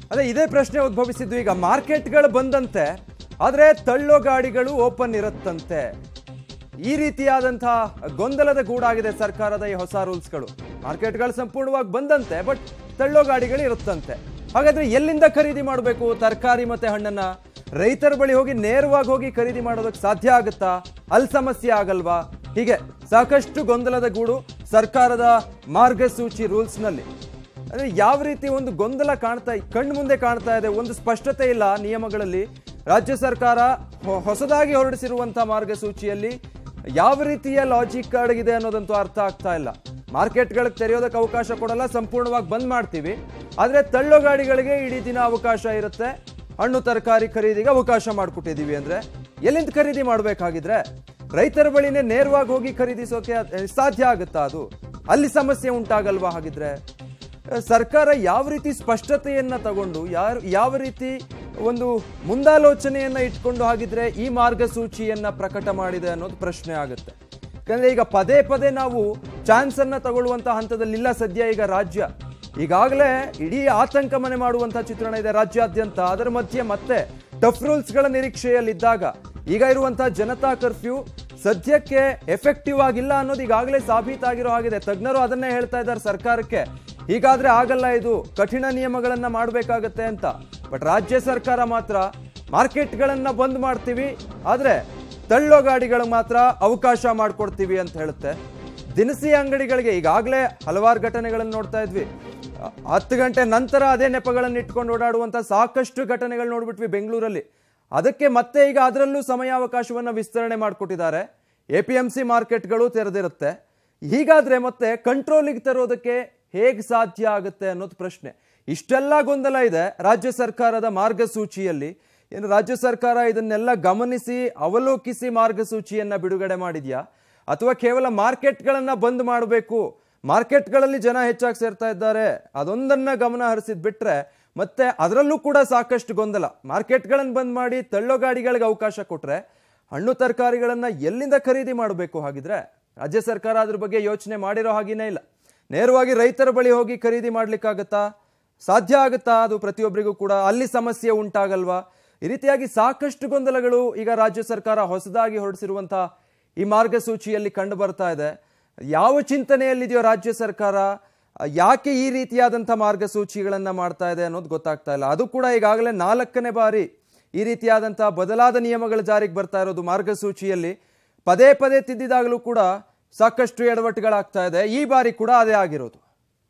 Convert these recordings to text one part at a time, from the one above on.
ಅದೇ ಇದೇ ಪ್ರಶ್ನೆ ಉದ್ಭವಿಸಿದ್ದು ಈಗ ಮಾರ್ಕೆಟ್ಗಳು ಬಂದಂತೆ ಆದರೆ ತಳ್ಳೋ ಗಾಡಿಗಳು ಓಪನ್ ಇರುತ್ತಂತೆ ಈ ರೀತಿಯಾದಂತಹ ಗೊಂದಲದ ಗೂಡಾಗಿದೆ ಸರ್ಕಾರದ ಈ ಹೊಸ ರೂಲ್ಸ್ಗಳು ಮಾರ್ಕೆಟ್ಗಳು ಸಂಪೂರ್ಣವಾಗಿ ಬಂದಂತೆ ಬಟ್ ತಳ್ಳೋ ಗಾಡಿಗಳು ಇರುತ್ತಂತೆ ಹಾಗಾದ್ರೆ ಎಲ್ಲಿಂದ ಖರೀದಿ ಮಾಡಬೇಕು ತರಕಾರಿ ಮತ್ತೆ ಹಣ್ಣನ್ನ ರೈತರ ಬಳಿ ಹೋಗಿ ನೇರವಾಗಿ ಹೋಗಿ ಖರೀದಿ ಮಾಡೋದಕ್ಕೆ ಸಾಧ್ಯ ಆಗುತ್ತಾ ಅಲ್ಲಿ ಸಮಸ್ಯೆ ಆಗಲ್ವಾ ಹೀಗೆ ಸಾಕಷ್ಟು ಗೊಂದಲದ ಗೂಡು ಸರ್ಕಾರದ ಮಾರ್ಗಸೂಚಿ ರೂಲ್ಸ್ನಲ್ಲಿ ಅಂದ್ರೆ ಯಾವ ರೀತಿ ಒಂದು ಗೊಂದಲ ಕಾಣ್ತಾ ಕಣ್ಣು ಮುಂದೆ ಕಾಣ್ತಾ ಇದೆ ಒಂದು ಸ್ಪಷ್ಟತೆ ಇಲ್ಲ ನಿಯಮಗಳಲ್ಲಿ ರಾಜ್ಯ ಸರ್ಕಾರ ಹೊ- ಹೊಸದಾಗಿ ಹೊರಡಿಸಿರುವಂತಹ ಮಾರ್ಗಸೂಚಿಯಲ್ಲಿ ಯಾವ ರೀತಿಯ ಲಾಜಿಕ್ ಅಡಗಿದೆ ಅನ್ನೋದಂತೂ ಅರ್ಥ ಆಗ್ತಾ ಇಲ್ಲ ಮಾರ್ಕೆಟ್ಗಳಿಗೆ ತೆರೆಯೋದಕ್ಕೆ ಅವಕಾಶ ಕೊಡಲ್ಲ ಸಂಪೂರ್ಣವಾಗಿ ಬಂದ್ ಮಾಡ್ತೀವಿ ಆದ್ರೆ ತಳ್ಳೋ ಗಾಡಿಗಳಿಗೆ ಇಡೀ ದಿನ ಅವಕಾಶ ಇರುತ್ತೆ ಹಣ್ಣು ತರಕಾರಿ ಖರೀದಿಗೆ ಅವಕಾಶ ಮಾಡಿಕೊಟ್ಟಿದ್ದೀವಿ ಅಂದ್ರೆ ಎಲ್ಲಿಂದ ಖರೀದಿ ಮಾಡ್ಬೇಕಾಗಿದ್ರೆ ರೈತರ ಬಳಿನೇ ನೇರವಾಗಿ ಹೋಗಿ ಖರೀದಿಸೋಕೆ ಅದ್- ಸಾಧ್ಯ ಆಗುತ್ತಾ ಅದು ಅಲ್ಲಿ ಸಮಸ್ಯೆ ಉಂಟಾಗಲ್ವಾ ಹಾಗಿದ್ರೆ ಸರ್ಕಾರ ಯಾವ ರೀತಿ ಸ್ಪಷ್ಟತೆಯನ್ನ ತಗೊಂಡು ಯಾರು ಯಾವ ರೀತಿ ಒಂದು ಮುಂದಾಲೋಚನೆಯನ್ನ ಇಟ್ಕೊಂಡು ಹಾಗಿದ್ರೆ ಈ ಮಾರ್ಗಸೂಚಿಯನ್ನ ಪ್ರಕಟ ಮಾಡಿದೆ ಅನ್ನೋದು ಪ್ರಶ್ನೆ ಆಗುತ್ತೆ ಯಾಕಂದ್ರೆ ಈಗ ಪದೇ ಪದೇ ನಾವು ಚಾನ್ಸ್ ಅನ್ನ ತಗೊಳ್ಳುವಂತ ಹಂತದಲ್ಲಿಲ್ಲ ಸದ್ಯ ಈಗ ರಾಜ್ಯ ಈಗಾಗಲೇ ಇಡೀ ಆತಂಕ ಮನೆ ಮಾಡುವಂತಹ ಚಿತ್ರಣ ಇದೆ ರಾಜ್ಯಾದ್ಯಂತ ಅದರ ಮಧ್ಯೆ ಮತ್ತೆ ಟಫ್ ರೂಲ್ಸ್ಗಳ ನಿರೀಕ್ಷೆಯಲ್ಲಿದ್ದಾಗ ಈಗ ಇರುವಂತಹ ಜನತಾ ಕರ್ಫ್ಯೂ ಸದ್ಯಕ್ಕೆ ಎಫೆಕ್ಟಿವ್ ಆಗಿಲ್ಲ ಅನ್ನೋದು ಈಗಾಗಲೇ ಸಾಬೀತಾಗಿರೋ ಹಾಗಿದೆ ತಜ್ಞರು ಅದನ್ನೇ ಹೇಳ್ತಾ ಇದ್ದಾರೆ ಸರ್ಕಾರಕ್ಕೆ ಹೀಗಾದ್ರೆ ಆಗಲ್ಲ ಇದು ಕಠಿಣ ನಿಯಮಗಳನ್ನ ಮಾಡಬೇಕಾಗತ್ತೆ ಅಂತ ಬಟ್ ರಾಜ್ಯ ಸರ್ಕಾರ ಮಾತ್ರ ಮಾರ್ಕೆಟ್ಗಳನ್ನ ಬಂದ್ ಮಾಡ್ತೀವಿ ಆದ್ರೆ ತಳ್ಳೋ ಗಾಡಿಗಳಿಗೆ ಮಾತ್ರ ಅವಕಾಶ ಮಾಡಿಕೊಡ್ತೀವಿ ಅಂತ ಹೇಳುತ್ತೆ ದಿನಸಿ ಅಂಗಡಿಗಳಿಗೆ ಈಗಾಗಲೇ ಹಲವಾರು ಘಟನೆಗಳನ್ನು ನೋಡ್ತಾ ಇದ್ವಿ ಅ- ಹತ್ತು ಗಂಟೆ ನಂತರ ಅದೇ ನೆಪಗಳನ್ನು ಇಟ್ಕೊಂಡು ಓಡಾಡುವಂತ ಸಾಕಷ್ಟು ಘಟನೆಗಳು ನೋಡ್ಬಿಟ್ವಿ ಬೆಂಗಳೂರಲ್ಲಿ ಅದಕ್ಕೆ ಮತ್ತೆ ಈಗ ಅದರಲ್ಲೂ ಸಮಯಾವಕಾಶವನ್ನು ವಿಸ್ತರಣೆ ಮಾಡಿಕೊಟ್ಟಿದ್ದಾರೆ ಎ ಪಿ ಎಂ ಸಿ ಮಾರ್ಕೆಟ್ಗಳು ತೆರೆದಿರುತ್ತೆ ಹೀಗಾದ್ರೆ ಮತ್ತೆ ಕಂಟ್ರೋಲಿಗೆ ತರೋದಕ್ಕೆ ಹೇಗೆ ಸಾಧ್ಯ ಆಗುತ್ತೆ ಅನ್ನೋದು ಪ್ರಶ್ನೆ ಇಷ್ಟೆಲ್ಲ ಗೊಂದಲ ಇದೆ ರಾಜ್ಯ ಸರ್ಕಾರದ ಮಾರ್ಗಸೂಚಿಯಲ್ಲಿ ಏನು ರಾಜ್ಯ ಸರ್ಕಾರ ಇದನ್ನೆಲ್ಲ ಗಮನಿಸಿ ಅವಲೋಕಿಸಿ ಮಾರ್ಗಸೂಚಿಯನ್ನ ಬಿಡುಗಡೆ ಮಾಡಿದ್ಯಾ ಅಥವಾ ಕೇವಲ ಮಾರ್ಕೆಟ್ಗಳನ್ನ ಬಂದ್ ಮಾಡಬೇಕು ಮಾರ್ಕೆಟ್ಗಳಲ್ಲಿ ಜನ ಹೆಚ್ಚಾಗಿ ಸೇರ್ತಾ ಇದ್ದಾರೆ ಅದೊಂದನ್ನ ಗಮನ ಹರಿಸಿದ್ ಬಿಟ್ರೆ ಮತ್ತೆ ಅದರಲ್ಲೂ ಕೂಡ ಸಾಕಷ್ಟು ಗೊಂದಲ ಮಾರ್ಕೆಟ್ಗಳನ್ನು ಬಂದ್ ಮಾಡಿ ತಳ್ಳೋ ಗಾಡಿಗಳಿಗೆ ಅವಕಾಶ ಕೊಟ್ರೆ ಹಣ್ಣು ತರಕಾರಿಗಳನ್ನ ಎಲ್ಲಿಂದ ಖರೀದಿ ಮಾಡಬೇಕು ಹಾಗಿದ್ರೆ ರಾಜ್ಯ ಸರ್ಕಾರ ಅದ್ರ ಬಗ್ಗೆ ಯೋಚನೆ ಮಾಡಿರೋ ಹಾಗೇನೇ ಇಲ್ಲ ನೇರವಾಗಿ ರೈತರ ಬಳಿ ಹೋಗಿ ಖರೀದಿ ಮಾಡ್ಲಿಕ್ಕಾಗತ್ತಾ ಸಾಧ್ಯ ಆಗುತ್ತಾ ಅದು ಪ್ರತಿಯೊಬ್ಬರಿಗೂ ಕೂಡ ಅಲ್ಲಿ ಸಮಸ್ಯೆ ಉಂಟಾಗಲ್ವಾ ಈ ರೀತಿಯಾಗಿ ಸಾಕಷ್ಟು ಗೊಂದಲಗಳು ಈಗ ರಾಜ್ಯ ಸರ್ಕಾರ ಹೊಸದಾಗಿ ಹೊರಡಿಸಿರುವಂತಹ ಈ ಮಾರ್ಗಸೂಚಿಯಲ್ಲಿ ಕಂಡು ಬರ್ತಾ ಇದೆ ಯಾವ ಚಿಂತನೆಯಲ್ಲಿದೆಯೋ ರಾಜ್ಯ ಸರ್ಕಾರ ಆ, ಯಾಕೆ ಈ ರೀತಿಯಾದಂಥ ಮಾರ್ಗಸೂಚಿಗಳನ್ನ ಮಾಡ್ತಾ ಇದೆ ಅನ್ನೋದು ಗೊತ್ತಾಗ್ತಾ ಇಲ್ಲ ಅದು ಕೂಡ ಈಗಾಗಲೇ ನಾಲ್ಕನೇ ಬಾರಿ ಈ ರೀತಿಯಾದಂಥ ಬದಲಾದ ನಿಯಮಗಳು ಜಾರಿಗೆ ಬರ್ತಾ ಇರೋದು ಮಾರ್ಗಸೂಚಿಯಲ್ಲಿ ಪದೇ ಪದೇ ತಿದ್ದಿದಾಗಲೂ ಕೂಡ ಸಾಕಷ್ಟು ಎಡವಟ್ಟುಗಳಾಗ್ತಾ ಇದೆ ಈ ಬಾರಿ ಕೂಡ ಅದೇ ಆಗಿರೋದು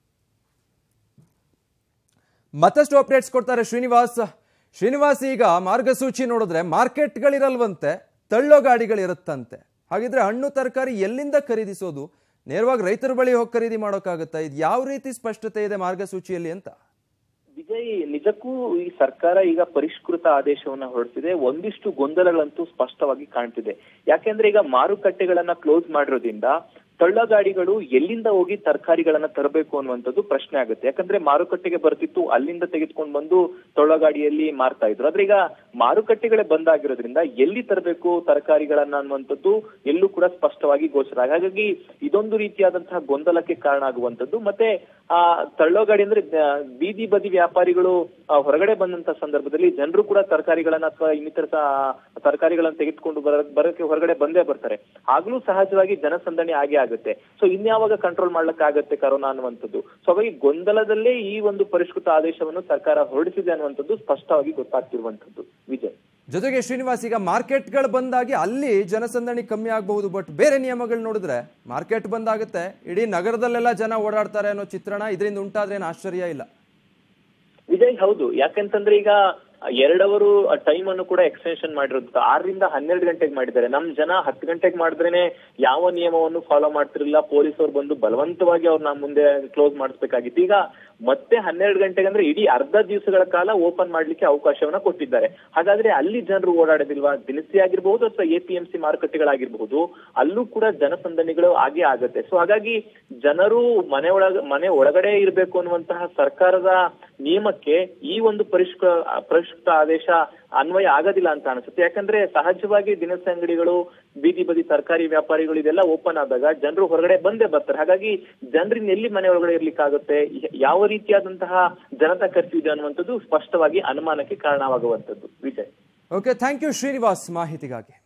ಮತ್ತಷ್ಟು ಅಪ್ಡೇಟ್ಸ್ ಕೊಡ್ತಾರೆ ಶ್ರೀನಿವಾಸ್ ಶ್ರೀನಿವಾಸ್ ಈಗ ಮಾರ್ಗಸೂಚಿ ನೋಡಿದ್ರೆ ಮಾರ್ಕೆಟ್ಗಳಿರಲ್ವಂತೆ ತಳ್ಳೋ ಗಾಡಿಗಳಿರುತ್ತಂತೆ ಹಾಗಿದ್ರೆ ಹಣ್ಣು ತರಕಾರಿ ಎಲ್ಲಿಂದ ಖರೀದಿಸೋದು ನೇರವಾಗಿ ರೈತರ ಬಳಿ ಹೋಗಿ ಖರೀದಿ ಮಾಡೋಕ್ಕಾಗತ್ತಾ ಇದು ಯಾವ ರೀತಿ ಸ್ಪಷ್ಟತೆ ಇದೆ ಮಾರ್ಗಸೂಚಿಯಲ್ಲಿ ಅಂತ ವಿಜಯ್ ನಿಜಕ್ಕೂ ಈ ಸರ್ಕಾರ ಈಗ ಪರಿಷ್ಕೃತ ಆದೇಶವನ್ನ ಹೊರಡಿಸಿದೆ ಒಂದಿಷ್ಟು ಗೊಂದಲಗಳಂತೂ ಸ್ಪಷ್ಟವಾಗಿ ಕಾಣ್ತಿದೆ ಯಾಕೆಂದ್ರೆ ಈಗ ಮಾರುಕಟ್ಟೆಗಳನ್ನ ಕ್ಲೋಸ್ ಮಾಡಿರೋದ್ರಿಂದ ತಳ್ಳಗಾಡಿಗಳು ಎಲ್ಲಿಂದ ಹೋಗಿ ತರಕಾರಿಗಳನ್ನ ತರಬೇಕು ಅನ್ನುವಂಥದ್ದು ಪ್ರಶ್ನೆ ಆಗುತ್ತೆ ಯಾಕಂದ್ರೆ ಮಾರುಕಟ್ಟೆಗೆ ಬರ್ತಿತ್ತು ಅಲ್ಲಿಂದ ತೆಗೆದುಕೊಂಡು ಬಂದು ತಳ್ಳಗಾಡಿಯಲ್ಲಿ ಮಾರ್ತಾ ಇದ್ರು ಆದ್ರೆ ಈಗ ಮಾರುಕಟ್ಟೆಗಳೇ ಬಂದಾಗಿರೋದ್ರಿಂದ ಎಲ್ಲಿ ತರಬೇಕು ತರಕಾರಿಗಳನ್ನ ಅನ್ನುವಂಥದ್ದು ಎಲ್ಲೂ ಕೂಡ ಸ್ಪಷ್ಟವಾಗಿ ಗೋಚರ ಆಗ- ಹಾಗಾಗಿ ಇದೊಂದು ರೀತಿಯಾದಂತಹ ಗೊಂದಲಕ್ಕೆ ಕಾರಣ ಆಗುವಂತದ್ದು ಮತ್ತೆ ಆ ತಳ್ಳೋಗಾಡಿ ಅಂದ್ರೆ ಆ, ಬೀದಿ ಬದಿ ವ್ಯಾಪಾರಿಗಳು ಆ, ಹೊರಗಡೆ ಬಂದಂತ ಸಂದರ್ಭದಲ್ಲಿ ಜನರು ಕೂಡ ತರಕಾರಿಗಳನ್ನ ಅಥವಾ ಇನ್ನಿತರ ಸ- ತರಕಾರಿಗಳನ್ನ ತೆಗೆದುಕೊಂಡು ಬರ ಬರೋಕೆ ಹೊರಗಡೆ ಬಂದೇ ಬರ್ತಾರೆ ಆಗ್ಲೂ ಸಹಜವಾಗಿ ಜನಸಂದಣಿ ಆಗೇ ಆಗುತ್ತೆ ಸೊ ಇನ್ಯಾವಾಗ ಕಂಟ್ರೋಲ್ ಮಾಡ್ಲಿಕ್ಕಾಗತ್ತೆ ಕರೋನಾ ಅನ್ನುವಂಥದ್ದು ಸೊ ಹಾಗಾಗಿ ಗೊಂದಲದಲ್ಲೇ ಈ ಒಂದು ಪರಿಷ್ಕೃತ ಆದೇಶವನ್ನು ಸರ್ಕಾರ ಹೊರಡಿಸಿದೆ ಅನ್ನುವಂಥದ್ದು ಸ್ಪಷ್ಟವಾಗಿ ಗೊತ್ತಾಗ್ತಿರುವಂತದ್ದು ವಿಜಯ್ ಜೊತೆಗೆ ಶ್ರೀನಿವಾಸ್ ಈಗ ಮಾರ್ಕೆಟ್ಗಳು ಬಂದಾಗಿ ಅಲ್ಲಿ ಜನಸಂದಣಿ ಕಮ್ಮಿ ಆಗಬಹುದು ಬಟ್ ಬೇರೆ ನಿಯಮಗಳು ನೋಡಿದ್ರೆ ಮಾರ್ಕೆಟ್ ಬಂದಾಗುತ್ತೆ ಇಡೀ ನಗರದಲ್ಲೆಲ್ಲ ಜನ ಓಡಾಡ್ತಾರೆ ಅನ್ನೋ ಚಿತ್ರಣ ಇದರಿಂದ ಉಂಟಾದ್ರೆ ಏನು ಆಶ್ಚರ್ಯ ಇಲ್ಲ ವಿಜಯ್ ಹೌದು ಯಾಕಂತಂದ್ರೆ ಈಗ ಎರಡ್ ಅವರು ಟೈಮ್ ಅನ್ನು ಕೂಡ ಎಕ್ಸ್ಟೆನ್ಷನ್ ಮಾಡಿರೋದು ಆರರಿಂದ ಹನ್ನೆರಡು ಗಂಟೆಗೆ ಮಾಡಿದ್ದಾರೆ ನಮ್ ಜನ ಹತ್ತು ಗಂಟೆಗೆ ಮಾಡಿದ್ರೇನೆ ಯಾವ ನಿಯಮವನ್ನು ಫಾಲೋ ಮಾಡ್ತಿರ್ಲಿಲ್ಲ ಪೊಲೀಸರು ಬಂದು ಬಲವಂತವಾಗಿ ಅವ್ರನ್ನ ಮುಂದೆ ಕ್ಲೋಸ್ ಮಾಡಿಸ್ಬೇಕಾಗಿತ್ತು ಈಗ ಮತ್ತೆ ಹನ್ನೆರಡು ಗಂಟೆಗೆ ಅಂದ್ರೆ ಇಡೀ ಅರ್ಧ ದಿವಸಗಳ ಕಾಲ ಓಪನ್ ಮಾಡ್ಲಿಕ್ಕೆ ಅವಕಾಶವನ್ನ ಕೊಟ್ಟಿದ್ದಾರೆ ಹಾಗಾದ್ರೆ ಅಲ್ಲಿ ಜನರು ಓಡಾಡೋದಿಲ್ವಾ ದಿನಸಿ ಆಗಿರ್ಬಹುದು ಅಥವಾ ಎ ಪಿ ಎಂ ಸಿ ಮಾರುಕಟ್ಟೆಗಳಾಗಿರ್ಬಹುದು ಅಲ್ಲೂ ಕೂಡ ಜನಸಂದಣಿಗಳು ಆಗೇ ಆಗತ್ತೆ ಸೊ ಹಾಗಾಗಿ ಜನರು ಮನೆ ಒಳಗ ಮನೆ ಒಳಗಡೆ ಇರಬೇಕು ಅನ್ನುವಂತಹ ಸರ್ಕಾರದ ನಿಯಮಕ್ಕೆ ಈ ಒಂದು ಪರಿಷ್ಕ ಪರಿಷ್ಕೃತ ಆದೇಶ ಅನ್ವಯ ಆಗೋದಿಲ್ಲ ಅಂತ ಅನ್ಸುತ್ತೆ ಯಾಕಂದ್ರೆ ಸಹಜವಾಗಿ ದಿನಸಿ ಅಂಗಡಿಗಳು ಬೀದಿ ಬದಿ ತರಕಾರಿ ವ್ಯಾಪಾರಿಗಳು ಇದೆಲ್ಲ ಓಪನ್ ಆದಾಗ ಜನರು ಹೊರಗಡೆ ಬಂದೇ ಬರ್ತಾರೆ ಹಾಗಾಗಿ ಜನರಿನ ಎಲ್ಲಿ ಮನೆ ಒಳಗಡೆ ಇರ್ಲಿಕ್ಕಾಗುತ್ತೆ ಯಾವ ರೀತಿಯಾದಂತಹ ಜನತಾ ಕರ್ಫ್ಯೂ ಇದೆ ಅನ್ನುವಂಥದ್ದು ಸ್ಪಷ್ಟವಾಗಿ ಅನುಮಾನಕ್ಕೆ ಕಾರಣವಾಗುವಂಥದ್ದು Vijay okay thank you Srinivas ಮಾಹಿತಿಗಾಗಿ